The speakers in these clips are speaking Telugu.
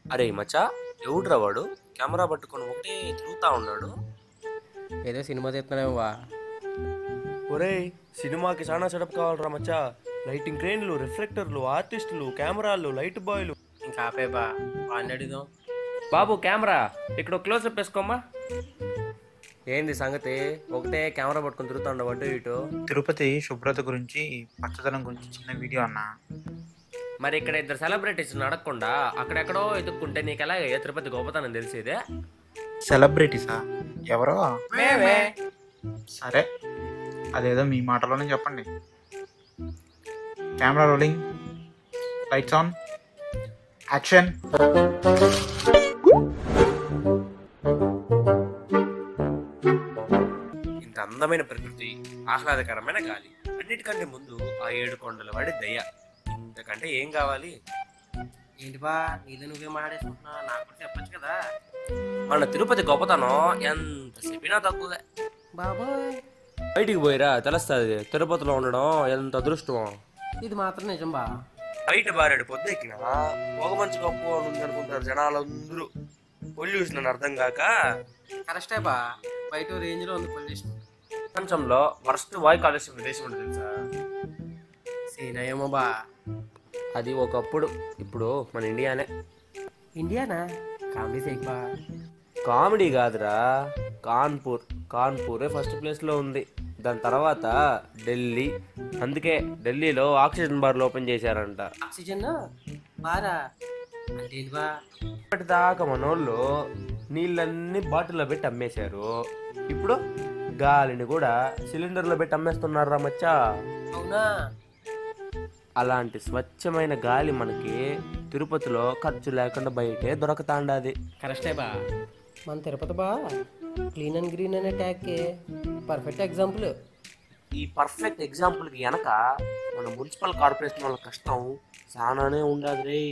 అరే మచ్చా ఎవడ్రా వాడు కెమెరా పట్టుకొని ఒకటే తిరుగుతా ఉన్నాడు ఏదో సినిమా తీస్తున్నావు బా ఒరేయ్ సినిమాకి చాలా సెటప్ కావాలరా మచ్చా లైటింగ్ క్రేన్లు రిఫ్లెక్టర్లు ఆర్టిస్టులు కెమెరాలు లైట్ బాయ్లు ఇంకా ఆపే బా వాడిని అడుగుదాం బాబు కెమెరా ఇక్కడ క్లోజ్అప్ వేసుకోమ్మా ఏంది సంగతి ఒకటే కెమెరా పట్టుకొని తిరుగుతా ఉండవు అటు ఇటు తిరుపతి శుభ్రత గురించి పచ్చదనం గురించి చిన్న వీడియో అన్న మరి ఇక్కడ ఇద్దరు సెలబ్రిటీస్ అడగకుండా అక్కడెక్కడో ఎదుక్కుంటే నీకు ఎలా ఏ తిరుపతి గొప్పతనం తెలిసేదే సెలబ్రిటీసా ఎవరో మేమే సరే అదేదో మీ మాటలోనే చెప్పండి camera rolling lights on action ఇంత అందమైన ప్రకృతి ఆహ్లాదకరమైన గాలి అన్నిటికంటే ముందు ఆ ఏడు కొండల వాడి దయ ఇంతకంటే ఏం కావాలి ఏంటి బా నీది నువ్వే మాట్లాడేసుకుంటున్నా నాకు కూడా చెప్పొచ్చు కదా మన తిరుపతి గొప్పతనం ఎంత చెప్పినా తక్కువే బాబోయ్ బయటికి పోయిరా తెలుస్తుంది తిరుపతిలో ఉండడం ఎంత అదృష్టం ఇది మాత్రం నిజం బా బయట బారాడు పొద్దెక్కిన పొగ మంచి గొప్ప ఉంది అనుకుంటారు జనాలందరూ పొల్యూషన్ అని అర్థం కాక కరెక్టే బా బయట రేంజ్ లో ఉంది పొల్యూషన్ ప్రపంచంలో వరస్ట్ వాయు కాలుష్య ప్రదేశం ఉంటుంది తెలుసా సీనయేమో బా అది ఒకప్పుడు ఇప్పుడు మన ఇండియానే ఇండియానా కామెడీ సేక్ బా కామెడీ కాదురా కాన్పూర్ కాన్పూరే ఫస్ట్ ప్లేస్లో ఉంది దాని తర్వాత ఢిల్లీ అందుకే ఢిల్లీలో ఆక్సిజన్ బార్లు ఓపెన్ చేశారంట ఆక్సిజన్ బారా అంటే ఏంటి బా ఇప్పటిదాకా మనోళ్ళు నీళ్ళన్నీ బాటిల్లో పెట్టి అమ్మేశారు ఇప్పుడు గాలిని కూడా సిలిండర్లో పెట్టి అమ్మేస్తున్నారా మచ్చా అవునా అలాంటి స్వచ్ఛమైన గాలి మనకి తిరుపతిలో ఖర్చు లేకుండా బయటే దొరకతాండాది కరెక్టే బా మన తిరుపతి బా క్లీన్ అండ్ గ్రీన్ అనే ట్యాగ్కి పర్ఫెక్ట్ ఎగ్జాంపుల్ ఈ పర్ఫెక్ట్ ఎగ్జాంపుల్కి వెనక మన మున్సిపల్ కార్పొరేషన్ వాళ్ళ కష్టం చాలానే ఉండదు రే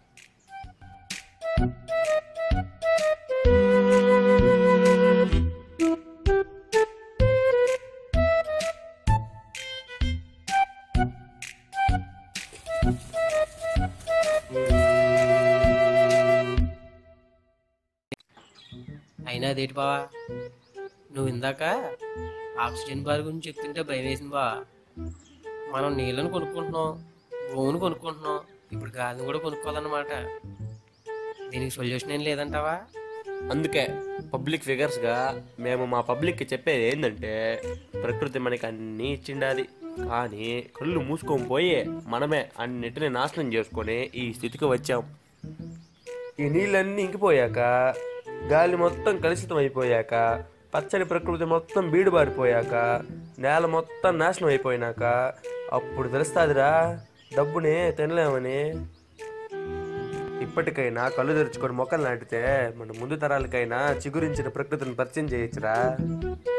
అయినా అదేంటి బావా నువ్వు ఇందాక ఆక్సిజన్ బార్ గురించి చెప్తుంటే భయం వేసింది బా మనం నీళ్ళని కొనుక్కుంటున్నాం భూమిని కొనుక్కుంటున్నాం ఇప్పుడు గాలిని కూడా కొనుక్కోవాలన్నమాట దీనికి సొల్యూషన్ ఏం లేదంటావా అందుకే పబ్లిక్ ఫిగర్స్గా మేము మా పబ్లిక్కి చెప్పేది ఏంటంటే ప్రకృతి మనకి అన్నీ ఇచ్చిండాది కానీ కళ్ళు మూసుకొని పోయే మనమే అన్నిటిని నాశనం చేసుకొని ఈ స్థితికి వచ్చాం ఈ నీళ్ళన్నీ ఇంకిపోయాక గాలి మొత్తం కలుషితం అయిపోయాక పచ్చని ప్రకృతి మొత్తం బీడుబారిపోయాక నేల మొత్తం నాశనం అయిపోయినాక అప్పుడు తెలుస్తాదిరా డబ్బుని తినలేమని ఇప్పటికైనా కళ్ళు తెరుచుకొని మొక్కలు నాటితే మన ముందు తరాలకైనా చిగురించిన ప్రకృతిని పరిచయం చేయొచ్చురా